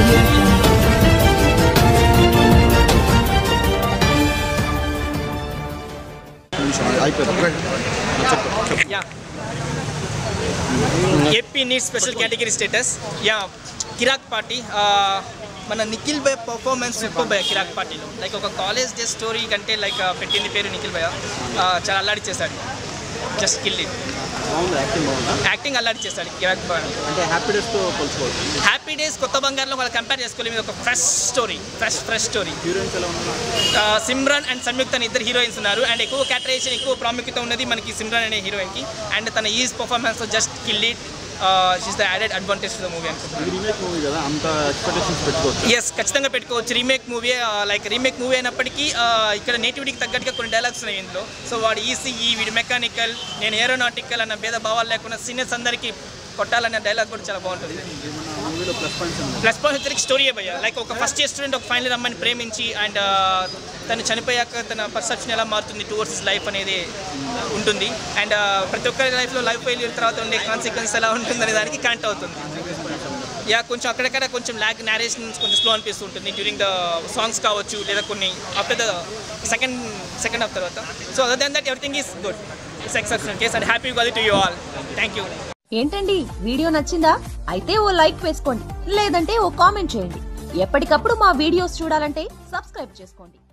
audio jungle. Yeah AP నీట్ special category status yeah Kirrak Party ఆ, మన నిఖిల్ భయ్ పర్ఫార్మెన్స్ సూపర్ భయ కిరాక్ పార్టీలో లైక్ ఒక కాలేజ్ డే స్టోరీ కంటే లైక్ పెట్టింది పేరు నిఖిల్ భయ చాలా అల్లాడి చేశాడు జస్ట్ కిల్ ఇట్ యాక్టింగ్ అల్లాడి చేశాడు కిరాక్ పార్టీ అంటే హ్యాపీ డేస్తో పోల్చుకోవచ్చు హ్యాపీ డేస్ కొత్త బంగారంలో వాళ్ళు కంపేర్ చేసుకోలేదు ఇది ఒక fresh story fresh fresh story heroines ఎలా ఉన్నారు ఆ, సిమ్రాన్ అండ్ సంయుక్త అని ఇద్దరు హీరోయిన్స్ ఉన్నారు అండ్ ఎక్కువ క్యాటరేషన్ ఎక్కువ ప్రాముఖ్యత ఉన్నది మనకి సిమ్రాన్ అనే హీరోయిన్కి అండ్ తన ease performance just kill it she's the added advantage the movie అనుకుంటున్నాను ఇది రీమేక్ మూవీ కదా అంత ఎక్స్పెక్టేషన్స్ పెట్టుకోవచ్చు ఎస్ ఖచ్చితంగా పెట్టుకోవచ్చు remake movie like remake movie అయినప్పటికీ ఆ, ఇక్కడ నేటివిటీకి తగ్గట్టుగా కొన్ని డైలాగ్స్ ఉన్నాయి ఇందులో సో వాడు ఈసీఈ వీడి మెకానికల్ నేను ఏరోనాటికల్ అన్న భేద భావాలు లేకుండా సీనియర్స్ అందరికీ కొట్టాలనే డైలాగ్ కూడా చాలా బాగుంటుంది మన మూవీలో ప్లస్ పాయింట్స్ ఉన్నాయి ప్లస్ పాయింట్ వచ్చరికి స్టోరీ భయ్య లైక్ ఒక ఫస్ట్ ఇయర్ స్టూడెంట్ ఒక ఫైనల్ అమ్మాయిని ప్రేమించి అండ్ తను చనిపోయాక తన పర్సెప్షన్ ఎలా మారుతుంది టువర్డ్స్ లైఫ్ అనేది ఉంటుంది అండ్ ప్రతి ఒక్కరి లైఫ్లో లైఫ్ ఫెయిల్యూర్ తర్వాత ఉండే కాన్సిక్వెన్స్ ఎలా ఉంటుందనే దానికి కనెక్ట్ అవుతుంది యా కొంచెం అక్కడక్కడ కొంచెం ల్యాగ్ నేరేషన్ కొంచెం స్లో అనిపిస్తుంటుంది డ్యూరింగ్ ద సాంగ్స్ కావచ్చు లేదా కొన్ని after the second second half తర్వాత so other than that everything is good it's exceptional case and happy గది to you all thank you ఏంటండి వీడియో నచ్చిందా అయితే ఓ లైక్ వేసుకోండి లేదంటే ఓ కామెంట్ చేయండి ఎప్పటికప్పుడు మా వీడియోస్ చూడాలంటే సబ్స్క్రైబ్ చేసుకోండి